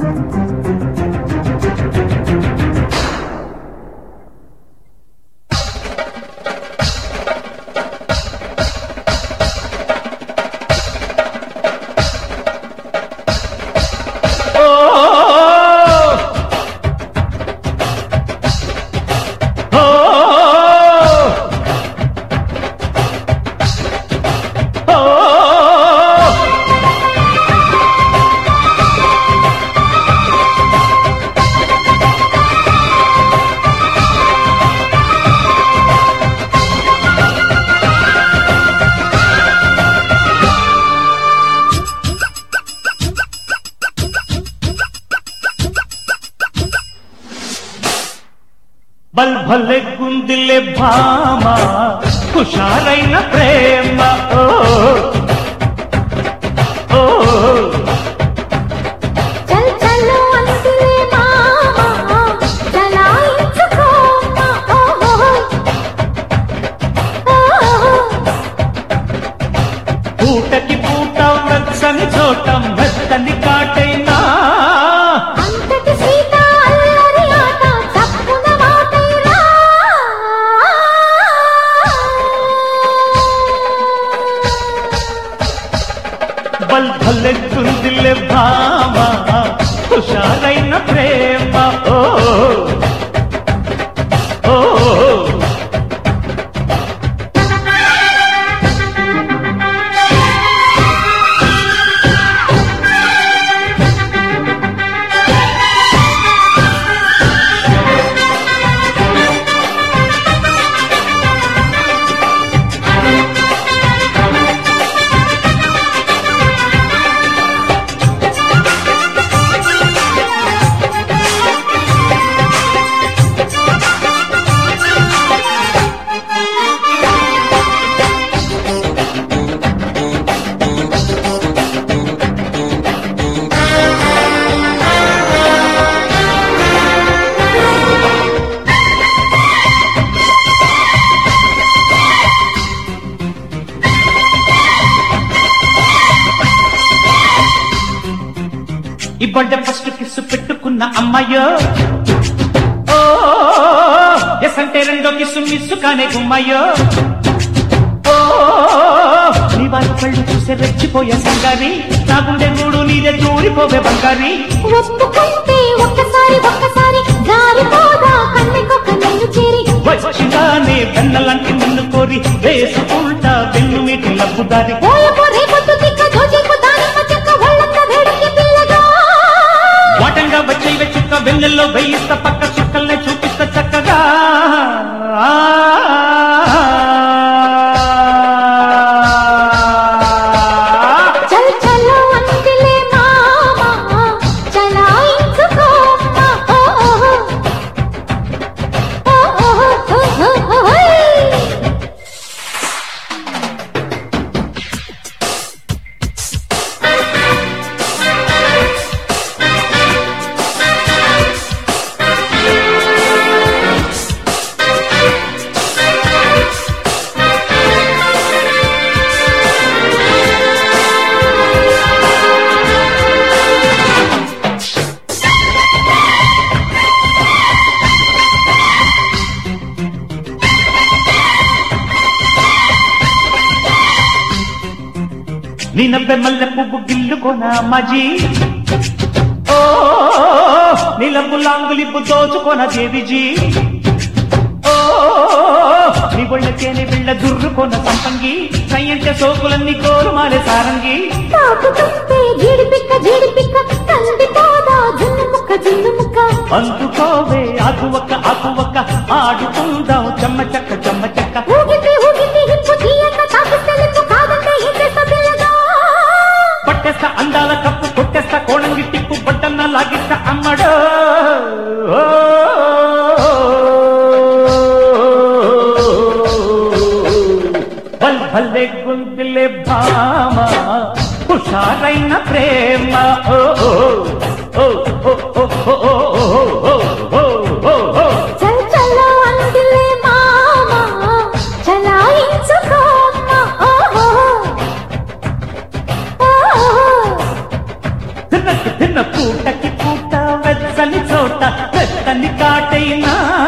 బల్ భలే గుందిలే భామ హుషారైన ప్రేమ ఓ ఓ చల్ చల్ అంటులే మామ చలాయించుకోమ్మ ఓహో ఓహో పూటకి పూట వెచ్చని చోట మెత్తని కాటైనా అంతటి సీత అల్లరి ఆట తప్పున మాటైనా బల్ భలే గుందిలే భామ హుషారైన ప్రేమ ఓ ఓ ఈ బడ్డ ఫస్ట్ కిస్ పెట్టుకున్న అమ్మాయో ఓ ఎస్ అంటే రెండో కిస్సు మిస్సు కానే గుమ్మాయో ఓ నీ వారి కళ్ళు చూసే రెచ్చిపోయే సంగారి నా గుండె గూడు నీదే దూరిపోవే బంగారి ఒప్పుకుంటే ఒక్కసారి ఒక్కసారి జారిపోదా కన్నెకొక్క నిన్ను చేరి వచ్చిగానే వెన్నలాంటి నిన్ను కోరి వేసుకుంటా వెన్ను మీటి లబ్బుదారి పోయపో రేపొద్దు తిక్క దోచేపు దానిమ్మ చెక్క ఒళ్ళంత వేడికి పిల్లగా వాటంగా వచ్చే వెచ్చుక్క వెన్నెల్లో వేయిస్త పక్క చుక్కల్ని చూపిస్త చక్కగా చల్ చల్ అంటిలే మామ చలాయించుకోమ్మ ఓహో ఓహో ఓహో నీ నవ్వె మల్లె పువ్వు గిల్లుకొన మజీ ఓ నీలపు లాంగులిప్పు దోచుకొన దేవిజీ ఓ నీ ఒళ్ళకేని బిళ్ళ దుర్రుకొన సంపంగి సయ్యంటే సోకులన్నీ కోరుమాలే సారంగి తాకుతుంటే జీడిపిక్క జీడిపిక్క కందిపోదా జున్ను ముక్క జున్ను ముక్క అందుకోవే ఆకువక్క ఆకువక్క ఆడుకుందాం చెమ్మ చెక్క చెమ్మ చెక్క ఊగితే ఊగితే హిప్పు తీయక తాకిస్తే లిప్పు కాదంటే ఇంకేస్తా పిల్లగా పట్టేస్తా అందాల కప్పు కొట్టేస్తా కోణంగి టిప్పు బట్టన్న లాగిస్తా అమ్మడో బల్ భల్లే గుంతిలే భామ హుషారైన ప్రేమ ఓ ఓ ఓ ఓ ఓ ఓ ఓ ఓ ఓ ఓ ఓ చల్ చల్ అంటిలే మామ చలాయించుకోమ్మ ఓహో ఓహో తిన్న తిన్న పూటకి పూట చోట పెద్దని కాటైనా